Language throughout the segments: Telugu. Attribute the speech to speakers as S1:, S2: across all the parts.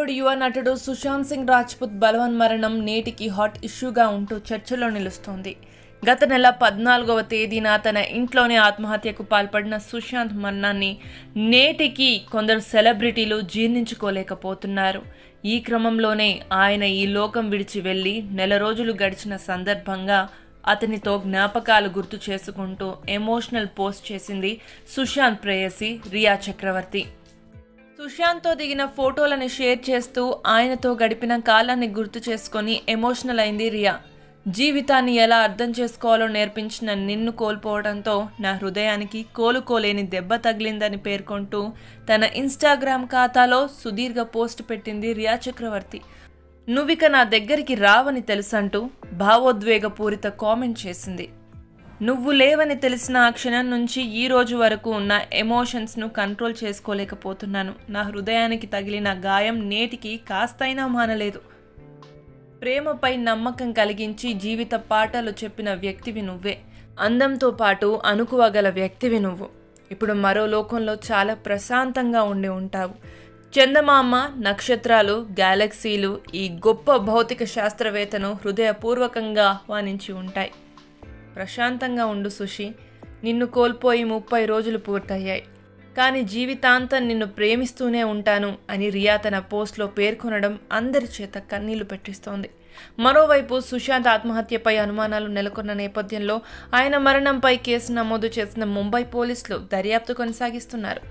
S1: బాలీవుడ్ యువ నటుడు సుశాంత్ సింగ్ రాజ్పుత్ బలవన్ మరణం నేటికి హాట్ ఇష్యూగా ఉంటూ చర్చలో నిలుస్తోంది గత నెల పద్నాలుగవ తేదీన తన ఇంట్లోనే ఆత్మహత్యకు పాల్పడిన సుశాంత్ మరణాన్ని నేటికి కొందరు సెలబ్రిటీలు జీర్ణించుకోలేకపోతున్నారు ఈ క్రమంలోనే ఆయన ఈ లోకం విడిచి వెళ్ళి నెల రోజులు గడిచిన సందర్భంగా అతనితో జ్ఞాపకాలు గుర్తు చేసుకుంటూ ఎమోషనల్ పోస్ట్ చేసింది సుశాంత్ ప్రేయసి రియా చక్రవర్తి సుశాంత్తో దిగిన ఫోటోలను షేర్ చేస్తూ ఆయనతో గడిపిన కాలాన్ని గుర్తు చేసుకొని ఎమోషనల్ అయింది రియా జీవితాన్ని ఎలా అర్థం చేసుకోవాలో నేర్పించిన నిన్ను కోల్పోవడంతో నా హృదయానికి కోలుకోలేని దెబ్బ తగిలిందని పేర్కొంటూ తన ఇన్స్టాగ్రామ్ ఖాతాలో సుదీర్ఘ పోస్ట్ పెట్టింది రియా చక్రవర్తి నువ్విక నా దగ్గరికి రావని తెలుసంటూ భావోద్వేగపూరిత కామెంట్ చేసింది నువ్వు లేవని తెలిసిన ఆ క్షణం నుంచి ఈ రోజు వరకు ఉన్న ఎమోషన్స్ను కంట్రోల్ చేసుకోలేకపోతున్నాను నా హృదయానికి తగిలిన గాయం నేటికి కాస్తైనా మానలేదు ప్రేమపై నమ్మకం కలిగించి జీవిత పాఠాలు చెప్పిన వ్యక్తివి నువ్వే అందంతో పాటు అనుకువగల వ్యక్తివి నువ్వు ఇప్పుడు మరో లోకంలో చాలా ప్రశాంతంగా ఉండి ఉంటావు చందమామ నక్షత్రాలు గ్యాలక్సీలు ఈ గొప్ప భౌతిక శాస్త్రవేత్తను హృదయపూర్వకంగా ఆహ్వానించి ఉంటాయి ప్రశాంతంగా ఉండు సుషి నిన్ను కోల్పోయి ముప్పై రోజులు పూర్తయ్యాయి కానీ జీవితాంతం నిన్ను ప్రేమిస్తూనే ఉంటాను అని రియా తన పోస్ట్లో పేర్కొనడం అందరి చేత కన్నీళ్లు పెట్టిస్తోంది మరోవైపు సుశాంత్ ఆత్మహత్యపై అనుమానాలు నెలకొన్న నేపథ్యంలో ఆయన మరణంపై కేసు నమోదు చేసిన ముంబై పోలీసులు దర్యాప్తు కొనసాగిస్తున్నారు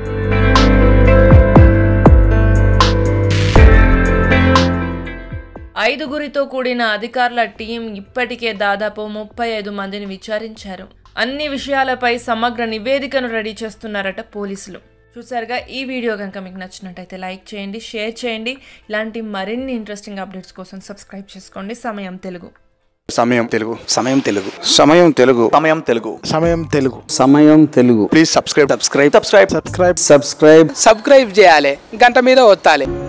S1: ఐదుగురితో కూడిన అధికారుల టీం ఇప్పటికే దాదాపు ముప్పై ఐదు మందిని విచారించారు అన్ని విషయాలపై సమగ్ర నివేదికను రెడీ చేస్తున్నారట పోలీసులు చూసారుగా ఈ వీడియో కనుక మీకు నచ్చినట్టయితే లైక్ చేయండి షేర్ చేయండి ఇలాంటి మరిన్ని ఇంట్రెస్టింగ్ అప్డేట్స్ కోసం సబ్స్క్రైబ్ చేసుకోండి సమయం Telugu
S2: Samayam Telugu
S3: Samayam Telugu
S2: Samayam Telugu
S3: Samayam Telugu
S2: Samayam Telugu
S4: Samayam Telugu
S2: please subscribe
S3: subscribe
S4: subscribe
S3: subscribe
S4: subscribe
S5: subscribe చేయాలి గంట మీద ఒత్తాలి